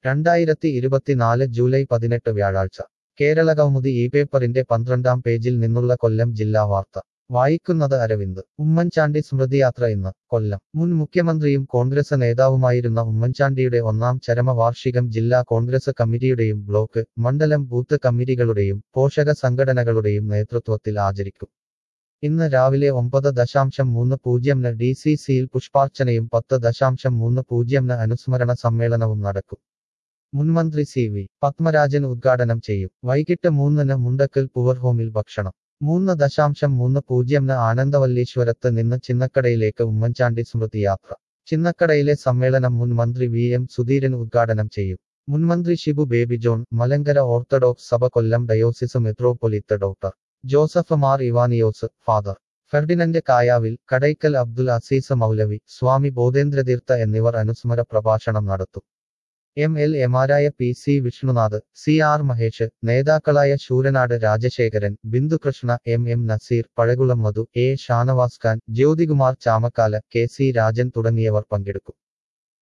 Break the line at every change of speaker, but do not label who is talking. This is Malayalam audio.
രണ്ടായിരത്തി ഇരുപത്തിനാല് ജൂലൈ പതിനെട്ട് വ്യാഴാഴ്ച കേരള കൗമുദി ഈ പേപ്പറിന്റെ പന്ത്രണ്ടാം പേജിൽ നിന്നുള്ള കൊല്ലം ജില്ലാ വാർത്ത വായിക്കുന്നത് അരവിന്ദ് ഉമ്മൻചാണ്ടി സ്മൃതിയാത്ര ഇന്ന് കൊല്ലം മുൻ മുഖ്യമന്ത്രിയും കോൺഗ്രസ് നേതാവുമായിരുന്ന ഉമ്മൻചാണ്ടിയുടെ ഒന്നാം ചരമവാർഷികം ജില്ലാ കോൺഗ്രസ് കമ്മിറ്റിയുടെയും ബ്ലോക്ക് മണ്ഡലം ബൂത്ത് കമ്മിറ്റികളുടെയും പോഷക സംഘടനകളുടെയും നേതൃത്വത്തിൽ ആചരിക്കും ഇന്ന് രാവിലെ ഒമ്പത് ദശാംശം മൂന്ന് പൂജ്യംന് ഡി സി സിയിൽ പുഷ്പാർച്ചനയും പത്ത് ദശാംശം മൂന്ന് പൂജ്യംന് അനുസ്മരണ സമ്മേളനവും നടക്കും മുൻമന്ത്രി സി വി പത്മരാജൻ ഉദ്ഘാടനം ചെയ്യും വൈകിട്ട് മൂന്നിന് മുണ്ടക്കൽ പുവർ ഹോമിൽ ഭക്ഷണം മൂന്ന് ദശാംശം മൂന്ന് പൂജ്യംന് ആനന്ദവല്ലീശ്വരത്ത് നിന്ന് ചിന്നക്കടയിലേക്ക് ഉമ്മൻചാണ്ടി സ്മൃതിയാത്ര ചിന്നക്കടയിലെ സമ്മേളനം മുൻ മന്ത്രി വി എം സുധീരൻ ഉദ്ഘാടനം ചെയ്യും മുൻമന്ത്രി ഷിബു ബേബി ജോൺ മലങ്കര ഓർത്തഡോക്സ് സഭ കൊല്ലം ഡയോസിസ് മെത്രോപൊലിത്ത ഡോക്ടർ ജോസഫ് മാർ ഇവാനിയോസ് ഫാദർ ഫെർഡിനന്റ് കായാവിൽ കടയ്ക്കൽ അബ്ദുൽ അസീസ് മൗലവി സ്വാമി ബോധേന്ദ്രതീർത്ഥ എന്നിവർ അനുസ്മര പ്രഭാഷണം നടത്തും എം എൽ എമാരായ P C Vishnunath C R Mahesh നേതാക്കളായ Sooranad Rajasekharan Bindu Krishna M M Naseer Pazhakulam Madhu A Shanavas Khan Jyothikumar Chamakkala K C Rajan തുടങ്ങിയവർ പങ്കെടുക്കും